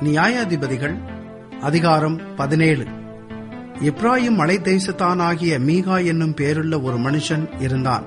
நியாயாதிபதிகள் அதிகாரம் பதினேழு இப்ராஹிம் மலை தேசத்தானாகிய மீகா என்னும் பேருள்ள ஒரு மனுஷன் இருந்தான்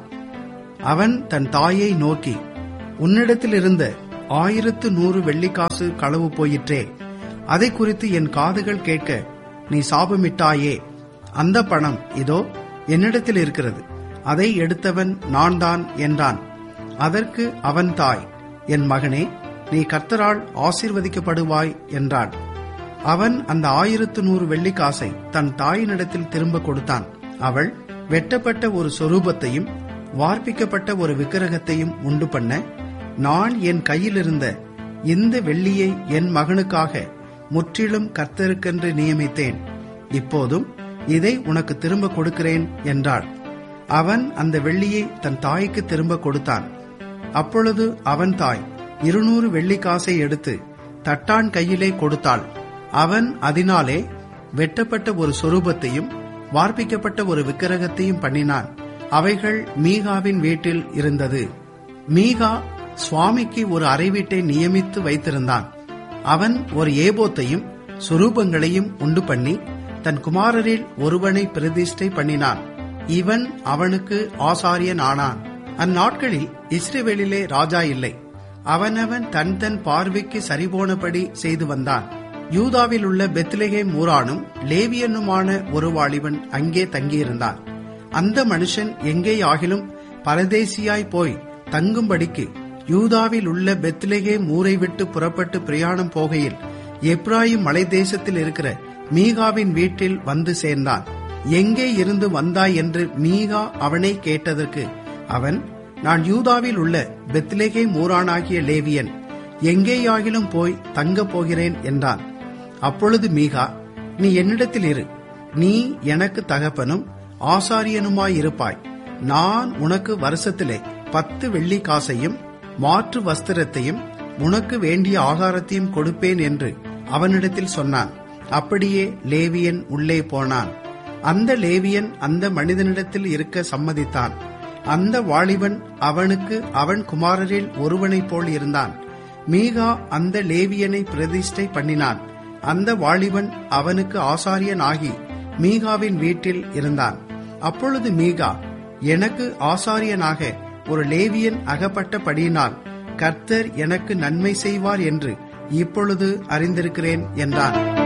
அவன் தன் தாயை நோக்கி உன்னிடத்தில் இருந்த ஆயிரத்து நூறு வெள்ளிக்காசு களவு போயிற்றே அதை குறித்து என் காதுகள் கேட்க நீ சாபமிட்டாயே அந்த பணம் இதோ என்னிடத்தில் இருக்கிறது அதை எடுத்தவன் நான் தான் என்றான் அதற்கு அவன் தாய் என் மகனே நீ கர்த்தரால் ஆசீர்வதிக்கப்படுவாய் என்றாள் அவன் அந்த ஆயிரத்து நூறு வெள்ளிக்காசை தன் தாயினிடத்தில் திரும்ப கொடுத்தான் அவள் வெட்டப்பட்ட ஒரு சொரூபத்தையும் வார்ப்பிக்கப்பட்ட ஒரு விக்கிரகத்தையும் உண்டு பண்ண நான் என் கையிலிருந்த இந்த வெள்ளியை என் மகனுக்காக முற்றிலும் கர்த்தருக்கென்று நியமித்தேன் இப்போதும் இதை உனக்கு திரும்ப கொடுக்கிறேன் என்றாள் அவன் அந்த வெள்ளியை தன் தாய்க்கு திரும்ப கொடுத்தான் அப்பொழுது அவன் தாய் இருநூறு வெள்ளிக்காசை எடுத்து தட்டான் கையிலே கொடுத்தாள் அவன் அதனாலே வெட்டப்பட்ட ஒரு சொரூபத்தையும் வார்ப்பிக்கப்பட்ட ஒரு விக்கிரகத்தையும் பண்ணினான் அவைகள் மீகாவின் வீட்டில் இருந்தது மீகா சுவாமிக்கு ஒரு அறை வீட்டை நியமித்து வைத்திருந்தான் அவன் ஒரு ஏபோத்தையும் சுரூபங்களையும் உண்டு பண்ணி தன் குமாரரில் ஒருவனை பிரதிஷ்டை பண்ணினான் இவன் அவனுக்கு ஆசாரியன் ஆனான் அந்நாட்களில் இஸ்ரேவேலிலே ராஜா இல்லை அவனவன் தன் தன் பார்வைக்கு சரிபோனபடி செய்து வந்தான் யூதாவில் உள்ள பெத்லகேம் ஊரானும் லேவியனுமான ஒரு வாலிபன் அங்கே தங்கியிருந்தான் அந்த மனுஷன் எங்கே ஆகிலும் பரதேசியாய் போய் தங்கும்படிக்கு யூதாவில் உள்ள பெத்லகேம் ஊரை விட்டு புறப்பட்டு பிரயாணம் போகையில் எப்ராஹிம் மலை தேசத்தில் இருக்கிற மீகாவின் வீட்டில் வந்து சேர்ந்தான் எங்கே இருந்து வந்தாய் என்று மீகா அவனை கேட்டதற்கு அவன் நான் யூதாவில் உள்ள பெத்லேகே மூரானாகிய லேவியன் எங்கேயாகிலும் போய் தங்கப் போகிறேன் என்றான் அப்பொழுது மீகா நீ என்னிடத்தில் இரு நீ எனக்கு தகப்பனும் ஆசாரியனுமாயிருப்பாய் நான் உனக்கு வருஷத்திலே பத்து வெள்ளி காசையும் மாற்று வஸ்திரத்தையும் உனக்கு வேண்டிய ஆகாரத்தையும் கொடுப்பேன் என்று அவனிடத்தில் சொன்னான் அப்படியே லேவியன் உள்ளே போனான் அந்த லேவியன் அந்த மனிதனிடத்தில் இருக்க சம்மதித்தான் அந்த வாலிபன் அவனுக்கு அவன் குமாரரில் ஒருவனைப் போல் இருந்தான் மீகா அந்த லேவியனை பிரதிஷ்டை பண்ணினான் அந்த வாலிபன் அவனுக்கு ஆசாரியன் ஆகி மீகாவின் வீட்டில் இருந்தான் அப்பொழுது மீகா எனக்கு ஆசாரியனாக ஒரு லேவியன் அகப்பட்டபடியினால் கர்த்தர் எனக்கு நன்மை செய்வார் என்று இப்பொழுது அறிந்திருக்கிறேன் என்றான்